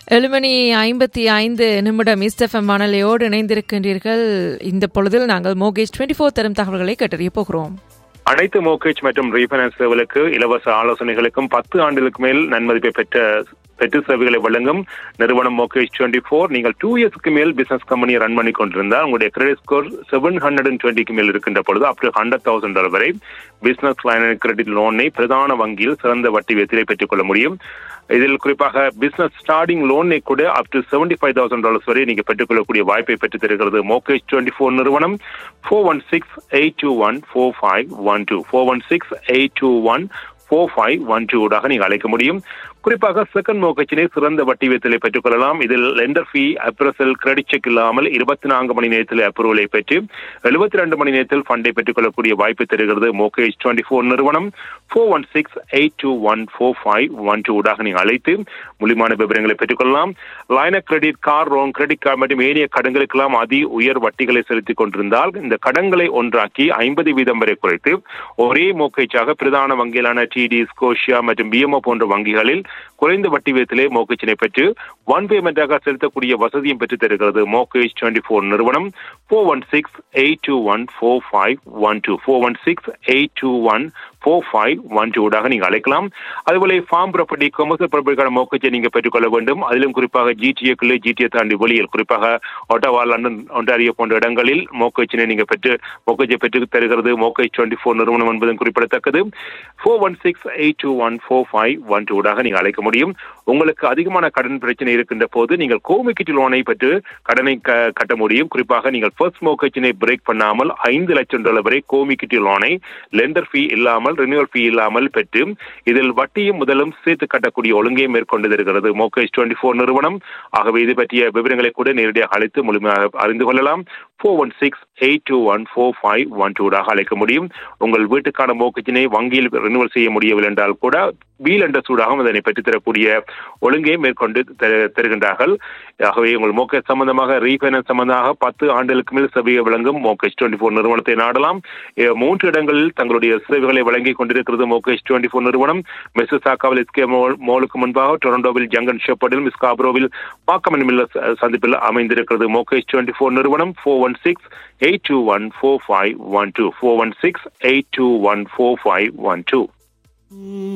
ஏழு மணி ஐம்பத்தி ஐந்து நிமிடம் இஸ்டெஃபம் வானொலியோடு இணைந்திருக்கின்றீர்கள் இந்த பொழுதில் நாங்கள் மோகேஜ் டுவெண்ட்டி ஃபோர் தரும் தகவல்களை கேட்டறிய போகிறோம் அனைத்து மோகேஜ் மற்றும் ரீஃபைனான்ஸ் சேவைகளுக்கு இலவச ஆலோசனைகளுக்கும் பத்து ஆண்டுகளுக்கு மேல் நன்மதிப்பை பெற்ற பெற்று சேவைகளை வழங்கும் நிறுவனம் மோகேஜ் டுவெண்ட்டி ஃபோர் நீங்கள் டூ இயர்ஸ்க்கு மேல் பிசினஸ் கம்பெனியை ரன் பண்ணி கொண்டிருந்தால் உங்களுடைய credit score seven hundred and டுவெண்ட்டிக்கு மேல் இருக்கின்ற பொழுது up to hundred thousand dollar வரை பிசினஸ் லைன் கிரெடிட் லோனை பிரதான வங்கியில் சிறந்த வட்டி வீதத்திலே பெற்றுக்கொள்ள முடியும் இதில் குறிப்பாக பிசினஸ் ஸ்டார்டிங் லோனை கூட up to seventy five thousand dollars வரை நீங்க பெற்றுக்கொள்ளக்கூடிய வாய்ப்பை பெற்று தருகிறது மோகேஜ் டுவெண்ட்டி ஃபோர் நிறுவனம் four one six eight two one four five one two four one six eight two one four five one two ஊடாக நீங்கள் அழைக்க முடியும் குறிப்பாக செகண்ட் மோகச்சினை சிறந்த வட்டி வீதத்திலே பெற்றுக் கொள்ளலாம் இதில் lender fee appraisal credit check இல்லாமல் இருபத்தி நான்கு மணி நேரத்தில் அப்ரூவலை பெற்று எழுபத்தி ரெண்டு மணி நேரத்தில் ஃபண்டை பெற்றுக் கொள்ளக்கூடிய வாய்ப்பு தருகிறது மோகேஜ் டுவெண்ட்டி ஃபோர் நிறுவனம் four one six eight two one four five one two ஊடாக நீங்கள் அழைத்து முழுமையான விவரங்களை பெற்றுக்கொள்ளலாம் line credit car loan credit card மற்றும் ஏனைய கடன்களுக்கெல்லாம் அதி உயர் வட்டிகளை செலுத்திக் கொண்டிருந்தால் இந்த கடன்களை ஒன்றாக்கி ஐம்பது வீதம் வரை குறைத்து ஒரே மோகேஜாக பிரதான வங்கிகளான டிடி ஸ்கோஷியா மற்றும் பிஎம்ஓ போன்ற வங்கிகளில் குறைந்த வட்டி வீதத்திலே மோகேஜினை பெற்று ஒன் பேமெண்டாக செலுத்தக்கூடிய வசதியும் பெற்று தருகிறது மோகேஜ் டுவெண்ட்டி ஃபோர் நிறுவனம் four one six eight two one four five one two four one six eight two one four five one டூடாக நீங்கள் அழைக்கலாம் அதுபோல ஃபார்ம் ப்ராப்பர்ட்டி கமர்ஷியல் ப்ராப்பர்ட்டிக்கான மோக்கச்சை நீங்கள் பெற்றுக்கொள்ள வேண்டும் அதிலும் குறிப்பாக ஜிடிஏக்குள்ளே ஜிடிஏ தாண்டி வெளியில் குறிப்பாக ஒட்டவா லண்டன் ஒன்டாரியோ போன்ற இடங்களில் மோக்கச்சினை நீங்கள் பெற்று மோக்கச்சை பெற்று தருகிறது மோக்கச் டுவெண்ட்டி ஃபோர் நிறுவனம் என்பதும் குறிப்பிடத்தக்கது four one six eight two one four five one டூடாக நீங்கள் அழைக்க முடியும் உங்களுக்கு அதிகமான கடன் பிரச்சனை இருக்கின்ற போது நீங்கள் கோமிக்கிட்டு லோனை பெற்று கடனை கட்ட முடியும் குறிப்பாக நீங்கள் ஃபர்ஸ்ட் மோக்கச்சினை பிரேக் பண்ணாமல் ஐந்து லட்சம் டாலர் வரை கோமிக்கிட்டு லோனை லெண்டர் ஃபீ இல்லாமல் ரினியூவல் ஃபீ இல்லாமல் பெற்று இதில் வட்டியும் முதலும் சேர்த்து கட்டக்கூடிய ஒழுங்கை மேற்கொண்டு இருக்கிறது மோகேஜ் டுவெண்ட்டி ஃபோர் நிறுவனம் ஆகவே இது பற்றிய விவரங்களை கூட நேரடியாக அழைத்து முழுமையாக அறிந்து கொள்ளலாம் four one six eight two one four five one டூடாக அழைக்க முடியும் உங்கள் வீட்டுக்கான மோக்கச்சினை வங்கியில் ரினியூவல் செய்ய முடியவில்லை என்றால் கூட வீல் என்ற சூடாகவும் அதனை பெற்றுத்தரக்கூடிய ஒழுங்கை மேற்கொண்டு தருகின்றார்கள் ஆகவே உங்கள் மோக்கேஜ் சம்பந்தமாக ரீஃபைனான்ஸ் சம்பந்தமாக பத்து ஆண்டுகளுக்கு மேல் சேவையை வழங்கும் மோகேஜ் டுவெண்ட்டி ஃபோர் நிறுவனத்தை நாடலாம் மூன்று இடங்களில் தங்களுடைய சேவைகளை வழங்கி கொண்டிருக்கிறது மோகேஜ் டுவெண்ட்டி ஃபோர் நிறுவனம் மிஸ்ஸாக்காவில் எஸ்கே மோலுக்கு முன்பாக டொரண்டோவில் ஜங்கன் ஷெப்பர்டில் மிஸ்காப்ரோவில் பாக்கமன் மில்ல சந்திப்பில் அமைந்திருக்கிறது மோகேஜ் டுவெண்ட்டி ஃபோர் நிறுவனம் four one six eight two one four five one two four one six eight two one four five one two